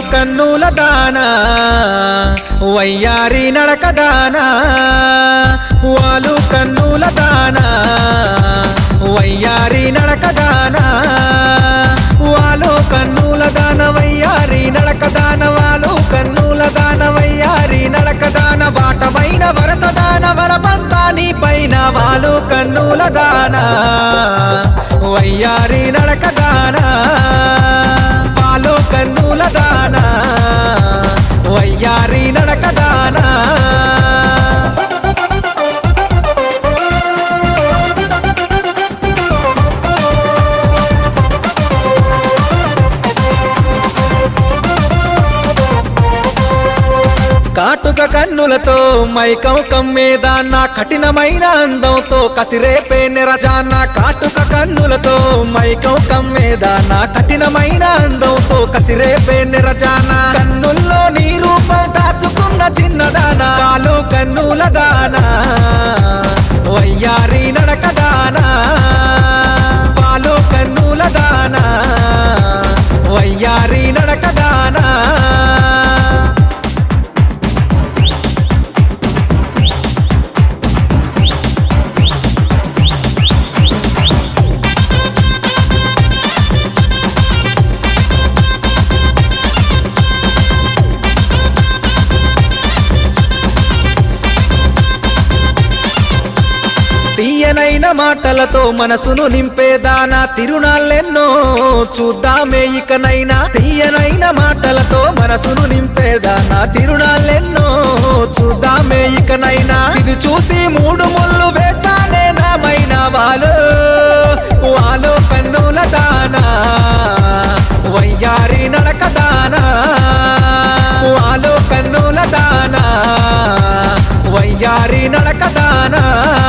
కన్నుల దానా వయ్యారి నడక దానా వాలు కన్నుల దానా వయ్యారి నడక దానా వాలు కన్నుల దాన వయ్యారి నడక దాన వాలు కన్నుల దాన వయ్యారి నడక దాన బాటమైన వరస దాన వరపంతా నీ పైన వాలు కన్నుల దానా వయ్యారి నడక దానా పాలు కన్నుల దానా వయ్యారి నడక దానా కాటుక కన్నులతో మైకం కమ్మేదా నా కఠినమైన అందంతో కసిరేపే నిరజాన కాటుక కన్నులతో మైకం కమ్మేదా నా కఠినమైన అందంతో కసిరేపే నిరజాన కన్నుల్లో నీ రూపం దాచుకున్న చిన్నదానా కాలు కన్నుల దానా వయ్యారి నడక దానా పాలు కన్నుల దానా వయ్యారి నడక దానా తీయనైన మాటలతో మనసును నింపేదానా తిరునాళ్ళెన్నో చూద్దామే ఇకనైనా తీయనైన మాటలతో మనసును నింపేదానా తిరునాళ్ళెన్నో చూద్దామే ఇకనైనా ఇది చూసి మూడు ముళ్ళు వేస్తానే నామైన వాళ్ళు వాళ్ళు కన్నుల దానా వయ్యారి నడక దానా వాళ్ళు కన్నుల దానా వయ్యారి నడక దానా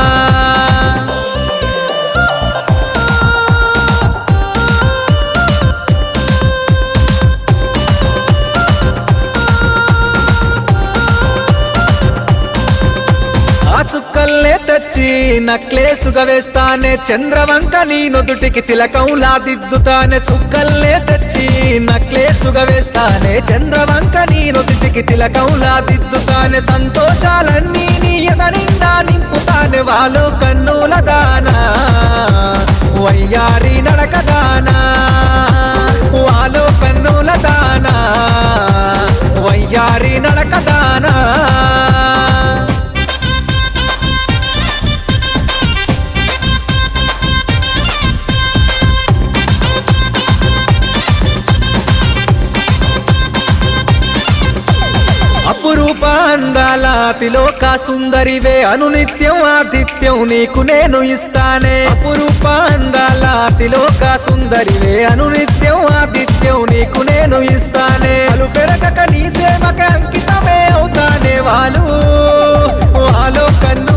ఆ చుక్కల్నే తెచ్చి నక్లేసుగా వేస్తానే చంద్రవంక నీ నుదుటికి తిలకంలా దిద్దుతానే చుక్కల్నే తెచ్చి నక్లేసుగా వేస్తానే చంద్రవంక నీ నుదుటికి తిలకంలా దిద్దుతానే సంతోషాలన్నీ నీ ఎదనిండా నింపుతానే వాళ్ళు కన్నుల దానా వయ్యారి నడక దానా వాళ్ళు కన్నుల దానా వయ్యారి నడక దానా అపురూప అందాల తిలోక సుందరివే అనునిత్యం ఆతిథ్యం నీకు నేను ఇస్తానే అపురూప అందాల తిలోక సుందరివే అనునిత్యం ఆతిథ్యం నీకు నేను ఇస్తానే అలు పెరగక నీ సేవక అంకితమే అవుతానే వాళ్ళు వాళ్ళు కన్ను